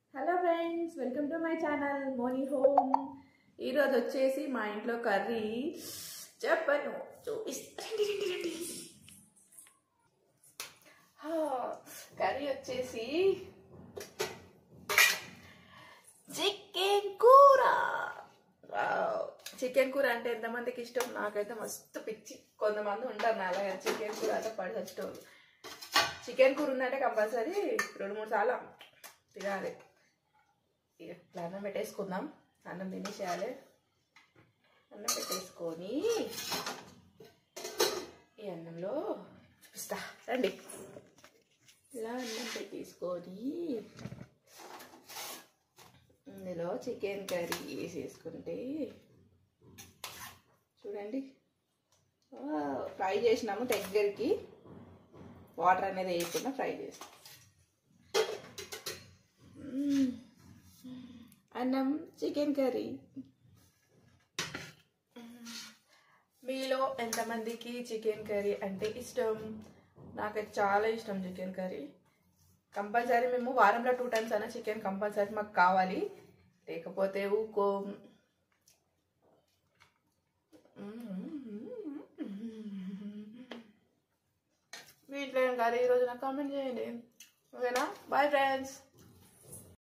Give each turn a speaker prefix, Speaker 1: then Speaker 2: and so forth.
Speaker 1: Hello friends welcome to my channel Moni home ఈరోజు వచ్చేసి మా ఇంట్లో కర్రీ చెప్పను చూపిస్తా రండి రండి రండి హా, కర్రీ వచ్చేసి చికెన్ కూర చికెన్ కూర అంటే ఎంతమందికి ఇష్టం నాకైతే మస్తు పిచ్చి కొంతమంది ఉంటారు నా అలాగే చికెన్ కూర అంటే పడి చచ్చేటోళ్ళు చికెన్ కూర ఉందంటే కంపల్సరీ రెండు మూడు సార్లు తినాలి ఇక ఇట్లా అన్నం పెట్టేసుకుందాం అన్నం తినేసేయాలి అన్నం పెట్టేసుకొని ఈ అన్నంలో చూపిస్తా రండి ఇలా అన్నం పెట్టేసుకొని ఇందులో చికెన్ కర్రీ వేసేసుకుంటే చూడండి ఫ్రై చేసినాము దగ్గరికి వాటర్ అనేది వేయకుండా ఫ్రై చేస్తాం మ్మ్. అన్నం చికెన్ కర్రీ మీలో ఎంతమందికి చికెన్ కర్రీ అంటే ఇష్టం నాకైతే చాలా ఇష్టం చికెన్ కర్రీ కంపల్సరీ మేము వారంలో టూ టైమ్స్ అయినా చికెన్ కంపల్సరీ మాకు కావాలి లేకపోతే ఊకో మీ ఇంట్లో ఏం కర్రీ ఈరోజు నాకు కామెంట్ చేయండి ఓకేనా బాయ్ ఫ్రెండ్స్